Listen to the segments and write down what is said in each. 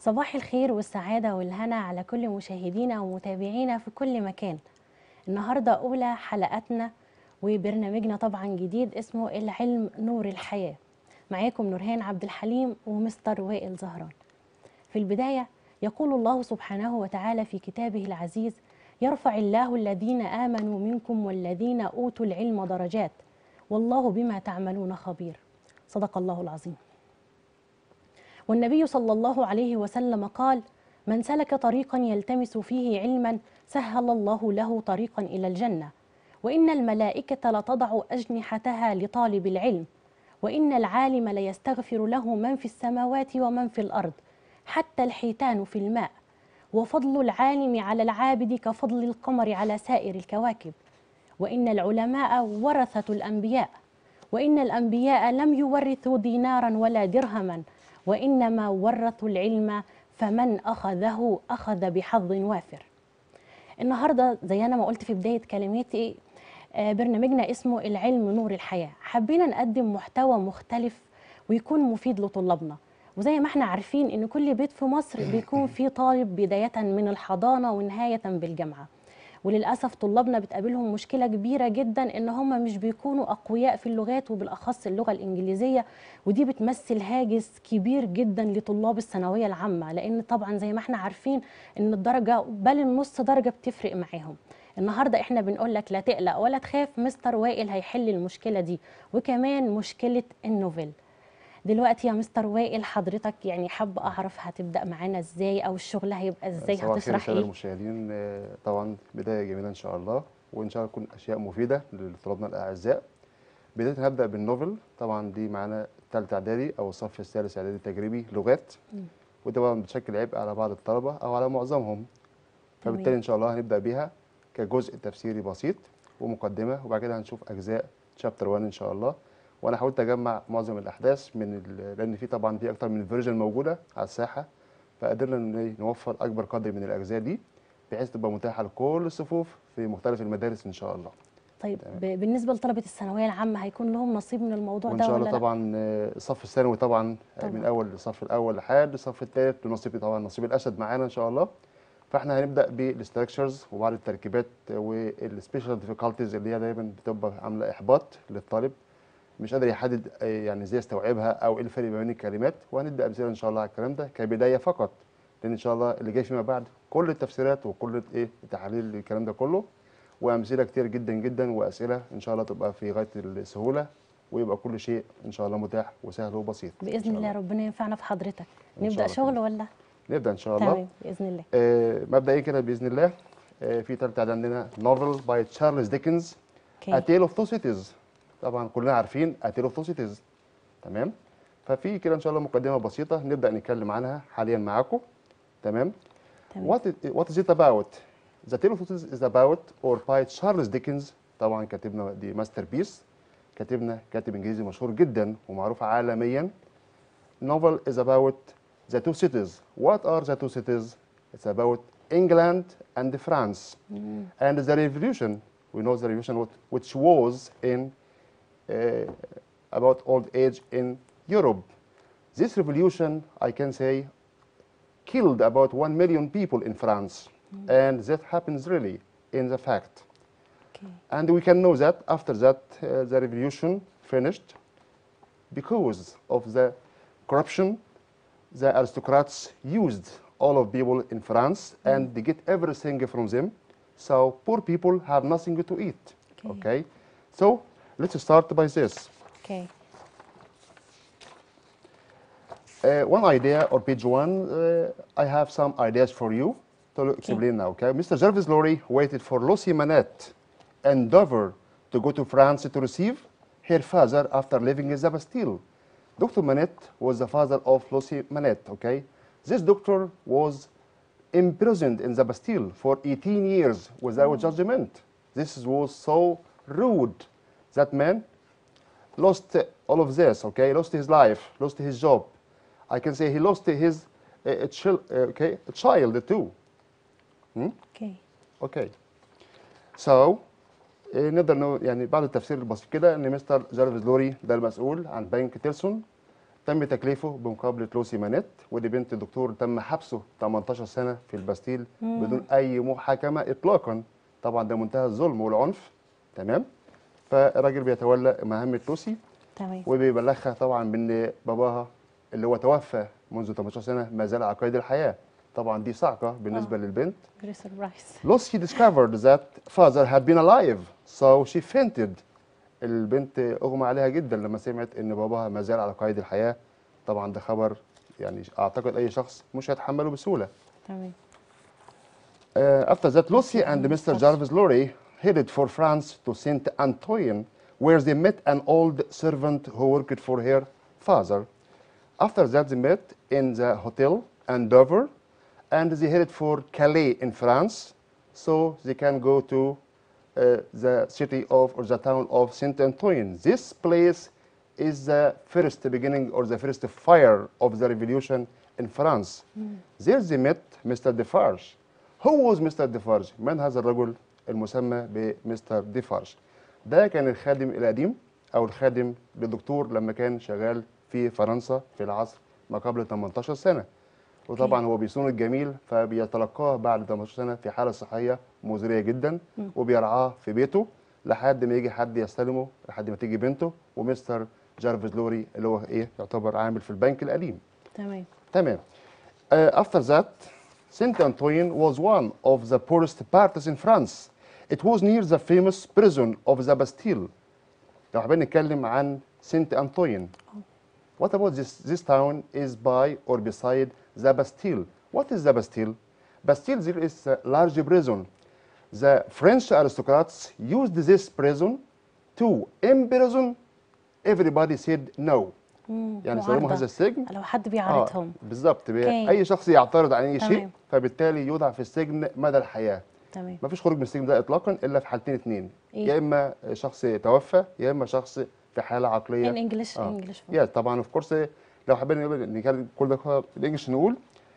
صباح الخير والسعادة والهنا على كل مشاهدينا ومتابعينا في كل مكان النهاردة أولى حلقاتنا وبرنامجنا طبعا جديد اسمه العلم نور الحياة معاكم نورهان عبد الحليم ومستر وائل زهران في البداية يقول الله سبحانه وتعالى في كتابه العزيز يرفع الله الذين آمنوا منكم والذين أوتوا العلم درجات والله بما تعملون خبير صدق الله العظيم والنبي صلى الله عليه وسلم قال من سلك طريقا يلتمس فيه علما سهل الله له طريقا الى الجنه وان الملائكه لتضع اجنحتها لطالب العلم وان العالم ليستغفر له من في السماوات ومن في الارض حتى الحيتان في الماء وفضل العالم على العابد كفضل القمر على سائر الكواكب وان العلماء ورثه الانبياء وان الانبياء لم يورثوا دينارا ولا درهما وانما ورثوا العلم فمن اخذه اخذ بحظ وافر النهارده زي انا ما قلت في بدايه كلماتي آه، برنامجنا اسمه العلم نور الحياه حبينا نقدم محتوى مختلف ويكون مفيد لطلابنا وزي ما احنا عارفين ان كل بيت في مصر بيكون فيه طالب بدايه من الحضانه ونهايه بالجامعه وللاسف طلابنا بتقابلهم مشكله كبيره جدا ان هم مش بيكونوا اقوياء في اللغات وبالاخص اللغه الانجليزيه ودي بتمثل هاجس كبير جدا لطلاب الثانويه العامه لان طبعا زي ما احنا عارفين ان الدرجه بل النص درجه بتفرق معاهم النهارده احنا بنقول لك لا تقلق ولا تخاف مستر وائل هيحل المشكله دي وكمان مشكله النوفل دلوقتي يا مستر وائل حضرتك يعني حابه اعرف هتبدا معانا ازاي او الشغل هيبقى ازاي صباح الخير هتشرح للساده ايه المشاهدين آه، طبعا بدايه جميله ان شاء الله وان شاء الله تكون اشياء مفيده لطلابنا الاعزاء بدايه هبدا بالنوفل طبعا دي معانا ثالثه اعدادي او الصف الثالث اعدادي تجريبي لغات وده طبعا بتشكل عبء على بعض الطلبه او على معظمهم فبالتالي تمام. ان شاء الله هنبدا بيها كجزء تفسيري بسيط ومقدمه وبعد كده هنشوف اجزاء شابتر 1 ان شاء الله وانا حاولت اجمع معظم الاحداث من ال- لان في طبعا في اكتر من فيرجن موجوده على الساحه فقدرنا إن نوفر اكبر قدر من الاجزاء دي بحيث تبقى متاحه لكل الصفوف في مختلف المدارس ان شاء الله طيب ب- بالنسبه لطلبه الثانويه العامه هيكون لهم نصيب من الموضوع وان ده شاء ولا الله لا؟ طبعا آه، الصف الثانوي طبعا, طبعاً. من اول الصف الاول لحد الصف الثالث ونصيب طبعا نصيب الاسد معانا ان شاء الله فاحنا هنبدا بالاستراكشرز وبعض التركيبات والسبيشال ديفيكالتيز اللي هي دايما بتبقى عامله احباط للطالب مش قادر يحدد آه، يعني ازاي يستوعبها او ايه الفرق ما بين الكلمات وهندي امثله ان شاء الله على الكلام ده كبدايه فقط لان ان شاء الله اللي جاي فيما بعد كل التفسيرات وكل ايه التحاليل الكلام ده كله وامثله كتير جدا جدا واسئله ان شاء الله تبقى في غايه السهوله ويبقى كل شيء ان شاء الله متاح وسهل وبسيط إن باذن شاء الله ربنا ينفعنا في حضرتك إن شاء نبدا الله شغل كده. ولا نبدا ان شاء الله تمام باذن الله آه مبدئيا كده باذن الله آه في ثالثه عدد عندنا نوفل باي تشارلز ديكنز A اوكي Tale of Two Cities طبعا كلنا عارفين A Tale of Two Cities تمام ففي كده ان شاء الله مقدمه بسيطه نبدا نتكلم عنها حاليا معاكم تمام تمام What it, what is it about? The Tale of Two Cities is about or by Charles Dickens طبعا كاتبنا دي ماستر بيس كاتبنا كاتب انجليزي مشهور جدا ومعروف عالميا novel is about the two cities. What are the two cities? It's about England and France. And the revolution, we know the revolution what- which was in uh, about old age in Europe. This revolution, I can say, killed about one million people in France. And that happens really in the fact. اوكي And we can know that after that uh, the revolution finished because of the corruption, the aristocrats used all of people in France and they get everything from them. So poor people have nothing to eat. Okay. Okay. So let's start by this. اوكي Uh, one idea or page one, uh, I have some ideas for you to explain now. Okay, Mr. Jarvis Lorry waited for Lucy Manette endeavor to go to France to receive her father after living in the Bastille. Dr. Manette was the father of Lucy Manette. Okay, this doctor was imprisoned in the Bastille for 18 years without judgment. This was so rude. That man lost uh, all of this, okay? Lost his life, lost his job. I can say he lost his uh, uh, chil- uh, okay, a child too. اوكي Okay. So آه، نقدر نقول يعني بعد التفسير البسيط كده ان مستر جارفيس لوري ده المسؤول عن بنك تيلسون تم تكليفه بمقابله لوسي مانيت ودي بنت دكتور تم حبسه 18 سنه في الباستيل بدون اي محاكمه اطلاقا طبعا ده منتهى الظلم والعنف تمام فالراجل بيتولى مهمه لوسي تمام وبيبلغها طبعا بان باباها اللي هو توفى منذ 18 سنه ما زال على قيد الحياه طبعا دي صعقه بالنسبه آه. للبنت very surprised Lucy discovered that father had been alive so she fainted البنت اغمى عليها جدا لما سمعت ان باباها ما زال على قيد الحياه طبعا ده خبر يعني اعتقد اي شخص مش هيتحمله بسهوله تمام Uh, after that, Lucy and Mr. Jarvis Lorry headed for France to Saint Antoine, where they met an old servant who worked for her father. After that, they met in the hotel Andover, and they headed for Calais in France, so they can go to uh, the city of or the town of Saint Antoine. This place is the first beginning or the first fire of the revolution in France. There they met Mr. Defarge. Who was Mr. Defarge? من هذا الرجل المسمى بمستر ديفارج؟ ده كان الخادم القديم او الخادم للدكتور لما كان شغال في فرنسا في العصر ما قبل 18 سنه. وطبعا هو بيصون الجميل فبيتلقاه بعد 18 سنه في حاله صحيه مزريه جدا وبيرعاه في بيته لحد ما يجي حد يستلمه لحد ما تيجي بنته ومستر جارفيس لوري اللي هو ايه يعتبر عامل في البنك القديم. تمام تمام. Uh, after that, Saint Antoine was one of the poorest parts in France. It was near the famous prison of the Bastille. لو حابين نتكلم عن سانت أنطوين. What about this? This town is by or beside the Bastille. What is the Bastille? Bastille there is a large prison. The French aristocrats used this prison to imprison everybody said no. مم. يعني استخدموا معارضة. هذا السجن لو حد بيعارضهم بالظبط بي- أوكي. اي شخص يعترض على اي شيء تمام. فبالتالي يوضع في السجن مدى الحياه تمام مفيش خروج من السجن ده اطلاقا الا في حالتين اثنين إيه؟ يا اما شخص توفى يا اما شخص في حاله عقليه ان انجلش آه. انجلش يا طبعا اوف كورس لو حابين نقول نتكلم كل ده بالانجلش نقول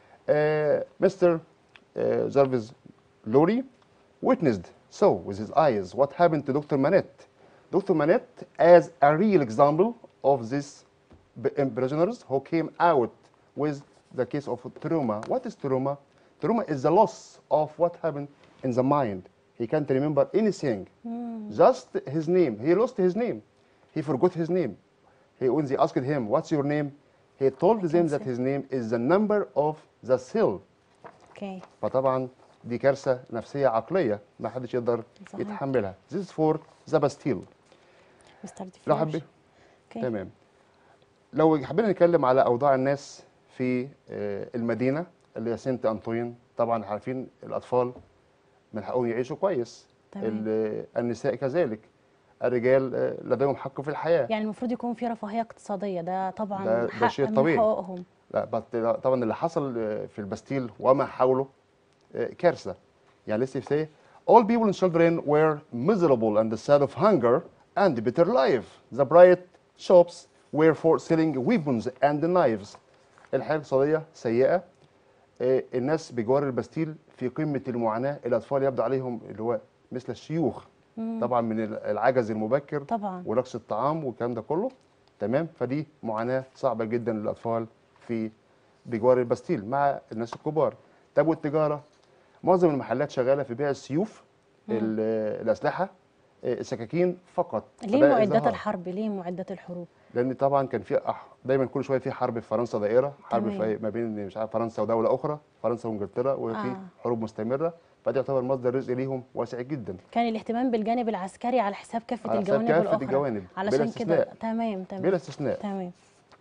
مستر جارفيز لوري witnessed so with his eyes what happened to Dr. Manette. Dr. Manette as a real example of these b- prisoners who came out with the case of trauma. What is trauma? Trauma is the loss of what happened in the mind. He can't remember anything. Just his name. He lost his name. He forgot his name. He, when they asked him, what's your name? He told them that say. his name is the number of the cell. اوكي فطبعا دي كارثه نفسيه عقليه ما حدش يقدر صحيح. يتحملها. This is for the Bastille. مستر لو ديفيرج. حبي اوكي تمام لو حبينا نتكلم على اوضاع الناس في آه، المدينه اللي هي سانت انطوين طبعا عارفين الاطفال من حقهم يعيشوا كويس تمام. ال- النساء كذلك الرجال آه، لديهم حق في الحياه يعني المفروض يكون في رفاهيه اقتصاديه ده طبعا ده- ده حق شيء من طبيعي. حقوقهم لا بس طبعا اللي حصل آه، في البستيل وما حوله آه، كارثه يعني لسه say all people and children were miserable and sad of hunger and bitter life the bright shops were for selling weapons and knives الحياه الاقتصاديه سيئه آه، الناس بجوار البستيل في قمه المعاناه الاطفال يبدو عليهم اللي هو مثل الشيوخ طبعا من العجز المبكر طبعا ونقص الطعام والكلام ده كله تمام فدي معاناه صعبه جدا للاطفال في بجوار البستيل مع الناس الكبار طب والتجاره معظم المحلات شغاله في بيع السيوف ال- الاسلحه آه، السكاكين فقط ليه فده معدات ازدهار. الحرب ليه معدات الحروب لان طبعا كان في أح- دايما كل شويه في حرب في فرنسا دائره حرب تمام. في ما بين مش عارف فرنسا ودوله اخرى فرنسا وانجلترا وفي آه. حروب مستمره فدي يعتبر مصدر رزق ليهم واسع جدا كان الاهتمام بالجانب العسكري على حساب كافه على حساب الجوانب كافة الاخرى الجوانب، بلا علشان كده استثناء. تمام تمام بلا استثناء تمام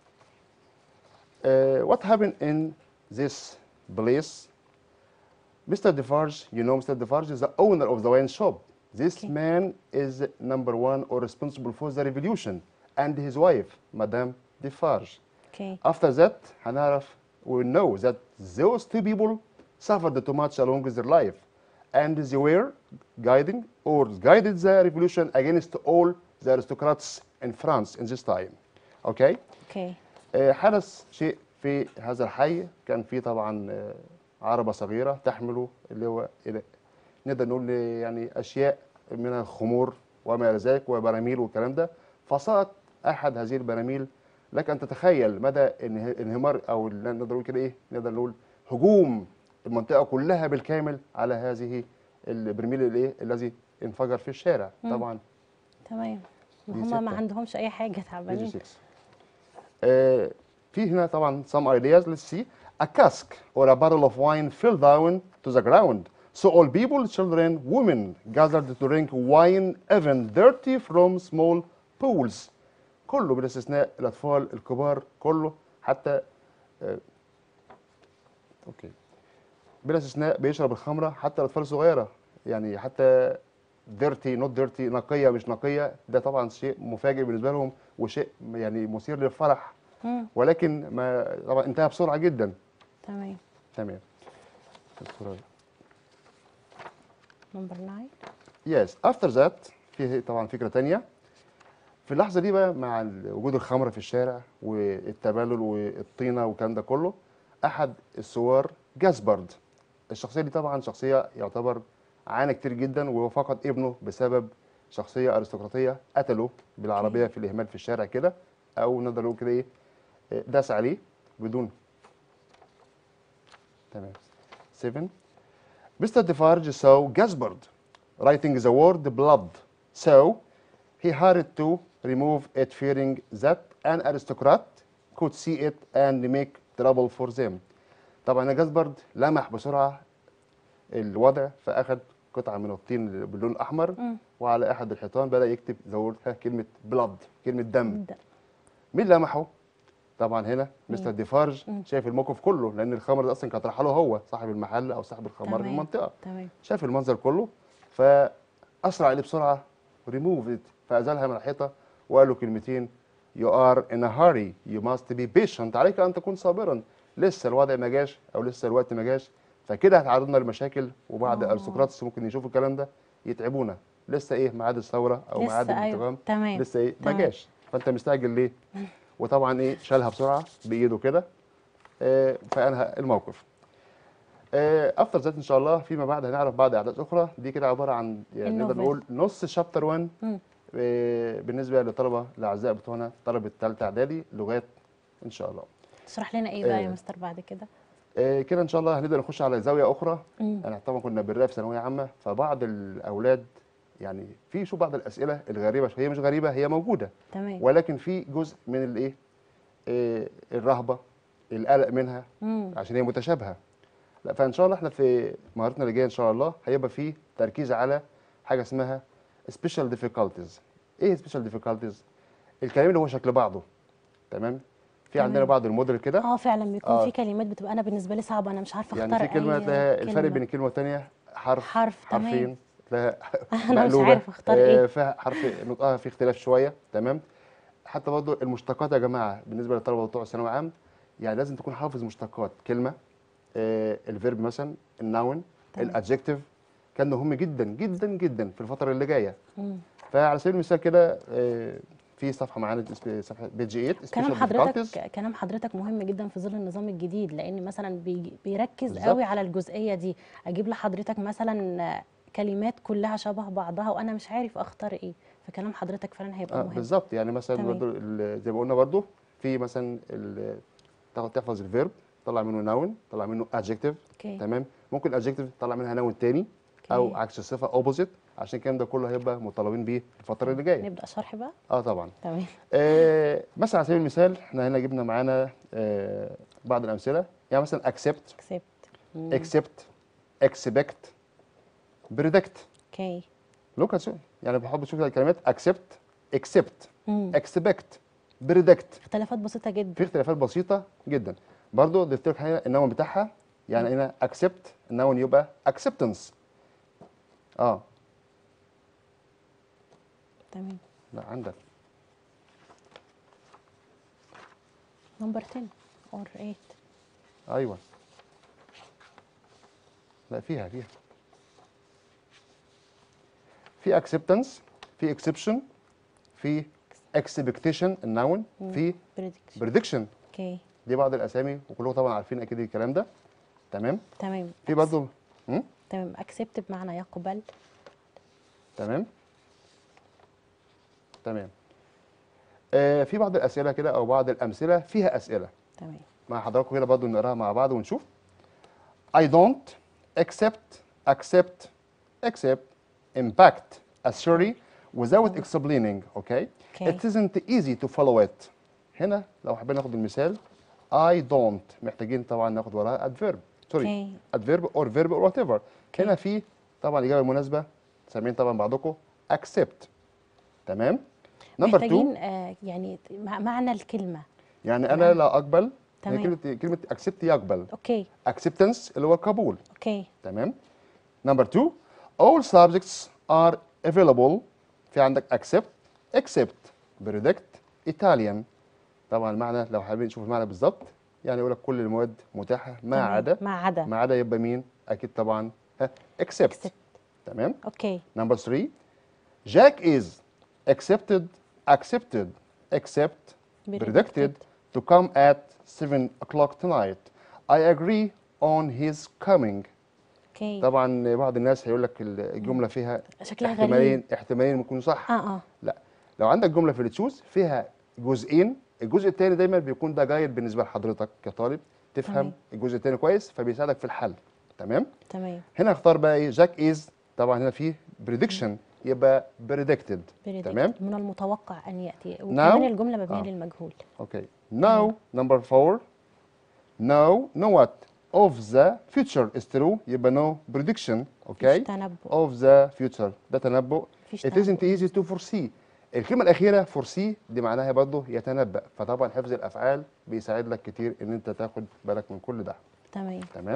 Uh, what happened in this place? Mr. Defarge, you know Mr. Defarge is the owner of the wine shop. This Okay. man is number one or responsible for the revolution, and his wife, Madame Defarge. اوكي After that, هنعرف we know that those two people suffered too much along with their life, and they were guiding or guided the revolution against all the aristocrats in France in this time. Okay? اوكي آه، حدث شيء في هذا الحي كان في طبعا آه، عربة صغيرة تحمل اللي هو إلى- نقدر نقول يعني أشياء من الخمور وما إلى ذلك وبراميل والكلام ده فسقط أحد هذه البراميل لك ان تتخيل مدى انه- انهمار او ال- نقدر نقول كده ايه نقدر نقول هجوم المنطقه كلها بالكامل على هذه البرميل الايه الذي انفجر في الشارع طبعا تمام دي ما هم ما ستة. عندهمش اي حاجه بيجي تعبانين 6 آه في هنا طبعا some ideas let's see a cask or a barrel of wine fell down to the ground so all people children women gathered to drink wine even dirty from small pools كله بلا استثناء الاطفال الكبار كله حتى آه اوكي بلا استثناء بيشرب الخمره حتى الاطفال الصغيره يعني حتى ديرتي نوت ديرتي نقيه مش نقيه ده طبعا شيء مفاجئ بالنسبه لهم وشيء يعني مثير للفرح مم. ولكن ما طبعا انتهى بسرعه جدا تمام تمام الصورة دي. نمبر 9 يس افتر ذات في طبعا فكره تانية في اللحظه دي بقى مع ال- وجود الخمره في الشارع والتبلل والطينه والكلام ده كله احد الثوار جاسبرد الشخصيه دي طبعا شخصيه يعتبر عانى كتير جدا وهو فقد ابنه بسبب شخصيه ارستقراطيه قتله بالعربيه في الاهمال في الشارع كده او نقدر نقول كده ايه داس عليه بدون تمام 7 Mr. Defarge saw Gaspard writing the word blood. So he hurried to remove it, fearing that an aristocrat could see it and make trouble for them. طبعا جاسبرد لمح بسرعه الوضع فاخذ قطعه من الطين باللون الاحمر مم. وعلى احد الحيطان بدا يكتب زورد كلمه بلاد كلمه دم ده. مين لمحه؟ طبعا هنا مستر ديفارج شايف الموقف كله لان الخمر ده اصلا كانت رايحه له هو صاحب المحل او صاحب الخمر في تمام. المنطقه تمام شاف المنظر كله فاسرع عليه بسرعه ريموف فازالها من الحيطه وقال له كلمتين You are in a hurry you must be patient عليك ان تكون صابرا لسه الوضع ما جاش او لسه الوقت ما جاش فكده هتعرضنا لمشاكل وبعض آه. الارستقراطس ممكن يشوفوا الكلام ده يتعبونا لسه ايه ميعاد الثوره او لسه ميعاد أيوة. الانتقام تمام. لسه ايه ما تمام. جاش فانت مستعجل ليه وطبعا ايه شالها بسرعه بايده كده آه، فانهى الموقف افتر ذات ان شاء الله فيما بعد هنعرف بعض احداث اخرى دي كده عباره عن يعني نقدر النوفل. نقول نص شابتر 1 مم. آه، بالنسبه للطلبه الاعزاء بتوعنا طلبه ثالثه اعدادي لغات ان شاء الله تشرح لنا ايه بقى يا آه. مستر بعد كده آه، كده ان شاء الله هنبدا نخش على زاويه اخرى مم. انا طبعا كنا بنراقب في ثانويه عامه فبعض الاولاد يعني في شو بعض الاسئله الغريبه شوية. هي مش غريبه هي موجوده تمام ولكن في جزء من الايه آه، الرهبه القلق منها مم. عشان هي متشابهه لا فان شاء الله احنا في مهارتنا اللي جايه ان شاء الله هيبقى في تركيز على حاجه اسمها سبيشال ديفيكالتيز ايه سبيشال ديفيكالتيز الكلام اللي هو شكل بعضه تمام في عندنا تمام. بعض الموديل كده اه فعلا بيكون آه. في كلمات بتبقى انا بالنسبه لي صعبه انا مش عارفه يعني اختار في كلمه اي تلاقيها الفرق كلمة. بين الكلمه والثانيه حرف حرف، تمام. حرفين تلاقيها أنا مش مقلوبة. عارفة أختار آه، إيه. فيها حرف نطقها في اختلاف شويه تمام حتى برضه المشتقات يا جماعه بالنسبه للطلبه بتوع ثانوي عام يعني لازم تكون حافظ مشتقات كلمه آه الفيرب مثلا الناون تمام. الادجكتيف كان مهم جدا جدا جدا في الفتره اللي جايه مم. فعلى سبيل المثال كده آه في صفحه معانا اسم- صفحه بيج 8 كلام special difficulties. حضرتك كلام حضرتك مهم جدا في ظل النظام الجديد لان مثلا بي- بيركز بالظبط. قوي على الجزئيه دي اجيب لحضرتك مثلا كلمات كلها شبه بعضها وانا مش عارف اختار ايه فكلام حضرتك فعلا هيبقى اه مهم بالظبط يعني مثلا تمام. برضو ال- زي ما قلنا برضو في مثلا ال- تاخد تحفظ الفيرب طلع منه ناون طلع منه ادجكتيف اوكي تمام ممكن ادجكتيف تطلع منها ناون تاني او أوكي. عكس الصفه اوبوزيت عشان الكلام ده كله هيبقى مطالبين بيه الفتره اللي جايه نبدا شرح بقى اه طبعا تمام آه مثلا على سبيل المثال احنا هنا جبنا معانا آه بعض الامثله يعني مثلا اكسبت كسبت مم. اكسبت اكسبكت بريدكت اوكي لوك يعني بحب اشوف الكلمات اكسبت اكسبت مم. اكسبكت بريدكت اختلافات بسيطه جدا في اختلافات بسيطه جدا برضو ضفت لك هنا النون بتاعها يعني هنا اكسبت النون يبقى اكسبتنس اه تمام لا عندك نمبر 10 اور 8 ايوه لا فيها فيها في اكسبتنس في اكسبشن في اكسبكتيشن النون في بريدكشن بريدكشن اوكي دي بعض الاسامي وكلكم طبعا عارفين اكيد الكلام ده تمام تمام في برضو مم؟ تمام اكسبت بمعنى يقبل تمام تمام آه في بعض الاسئله كده او بعض الامثله فيها اسئله تمام مع حضراتكم كده برضو نقراها مع بعض ونشوف I don't accept accept accept impact a theory without explaining okay Okay. it isn't easy to follow it هنا لو حابين ناخد المثال I don't محتاجين طبعا ناخد وراها adverb sorry Okay. adverb or verb or whatever هنا في طبعا الإجابة المناسبة سامعين طبعا بعضكم accept تمام نمبر 2 محتاجين آه يعني مع- معنى الكلمة يعني أنا لا أقبل هي تمام. كلمة كلمة accept يقبل اوكي acceptance اللي هو القبول اوكي تمام نمبر 2 all subjects are available في عندك accept except predict Italian طبعا المعنى لو حابين نشوف المعنى بالظبط يعني يقول لك كل المواد متاحه ما تمام. عدا ما عدا ما عدا يبقى مين اكيد طبعا ها except Except. تمام اوكي Number three, Jack is accepted, accepted, except predicted to come at 7 o'clock tonight. I agree on his coming. اوكي طبعا بعض الناس هيقول لك الجمله فيها شكلها احتمالين غريب احتمالين ممكن يكونوا صح اه اه لا لو عندك جمله في التشوز فيها جزئين الجزء الثاني دايما بيكون ده جايد بالنسبه لحضرتك كطالب تفهم تمام. الجزء الثاني كويس فبيساعدك في الحل تمام تمام هنا اختار بقى ايه جاك از طبعا هنا في بريدكشن يبقى بريدكتد Predict. تمام من المتوقع ان ياتي وكمان الجمله مبنيه آه. للمجهول اوكي now number four know know what of the future is true يبقى no prediction اوكي مفيش تنبؤ of the future ده تنبؤ مفيش it تنبؤ. isn't easy to foresee الكلمة الأخيرة foresee دي معناها برضه يتنبأ فطبعا حفظ الأفعال بيساعد لك كتير إن أنت تاخد بالك من كل ده تمام تمام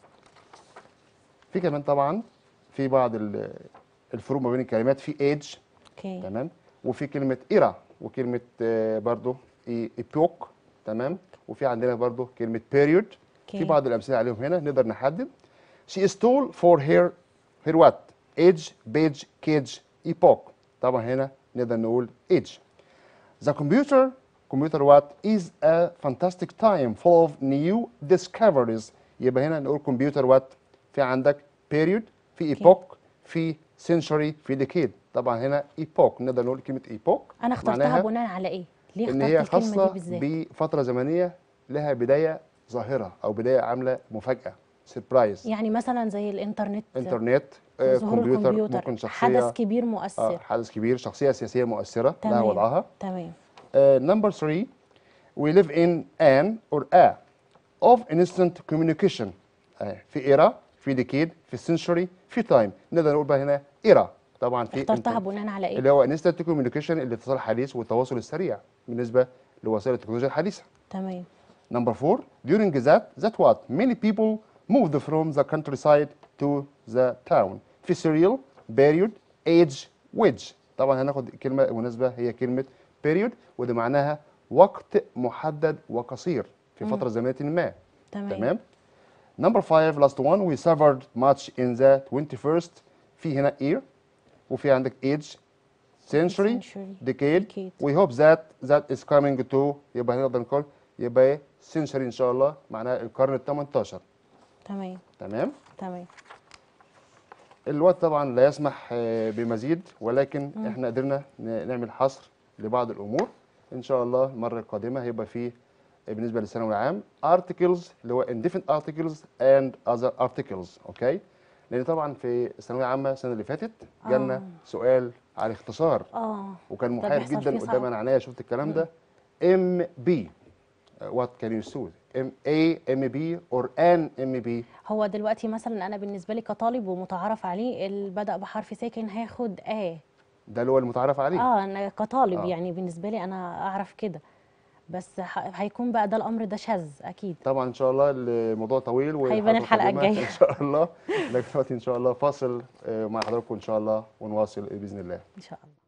في كمان طبعا في بعض ال- الفروق ما بين الكلمات في age اوكي تمام وفي كلمة إيرا وكلمة آه، برضه إيبوك تمام وفي عندنا برضه كلمة period في أوكي. بعض الأمثلة عليهم هنا نقدر نحدد she is tall for her her what age page cage epoch طبعا هنا نقدر نقول age the computer computer what is a fantastic time full of new discoveries يبقى هنا نقول computer what في عندك period في epoch في century في decade طبعا هنا epoch نقدر نقول كلمة epoch انا اخترتها معناها بناء على ايه ليه ان اخترت هي الكلمه خاصة دي بالذات بفترة زمنية لها بداية ظاهرة او بداية عاملة مفاجأة سربرايز يعني مثلا زي الانترنت انترنت آه، ظهور كمبيوتر الكمبيوتر ممكن شخصية حدث كبير آه مؤثر حدث كبير شخصية سياسية مؤثرة لها تمام وضعها تمام نمبر 3 we live in an or a of instant communication آه، في ايرا في ديكيد في century في تايم نقدر نقول بقى هنا ايرا طبعا في اخترتها inter- بناء على ايه اللي هو instant communication الاتصال الحديث والتواصل السريع بالنسبة لوسائل التكنولوجيا الحديثة تمام Number four, during that, that what? Many people moved from the countryside to the town. في serial, period, age, wedge. طبعا هناخد كلمة مناسبة هي كلمة period وده معناها وقت محدد وقصير في فترة زمنية ما. تمام تمام؟ Number five, last one, we suffered much in the 21st. في هنا year وفي عندك age, century, Century, decade. decade. We hope that that is coming to يبقى هنقدر نقول يبقى ايه century ان شاء الله معناها القرن ال 18 تمام تمام تمام الوقت طبعا لا يسمح آه، بمزيد ولكن احنا قدرنا ن- نعمل حصر لبعض الامور ان شاء الله المره القادمه هيبقى فيه آه، بالنسبه للثانوي العام articles اللي هو indefinite articles and other articles اوكي لان طبعا في الثانويه العامه السنه اللي فاتت جالنا آه. سؤال على اختصار اه وكان ده محير بيحصل جدا فيه قدام صعب. انا عينيا شفت الكلام ده ام بي وات كان يو سوز ام اي ام بي اور ان ام بي هو دلوقتي مثلا انا بالنسبه لي كطالب ومتعارف عليه اللي بدا بحرف ساكن هاخد اه ده اللي هو المتعارف عليه اه انا كطالب آه. يعني بالنسبه لي انا اعرف كده بس ح- هيكون بقى ده الامر ده شاذ اكيد طبعا ان شاء الله الموضوع طويل هيبان الحلقة القادمة الجاية. ان شاء الله لكن دلوقتي ان شاء الله فاصل آه، مع حضراتكم ان شاء الله ونواصل باذن الله ان شاء الله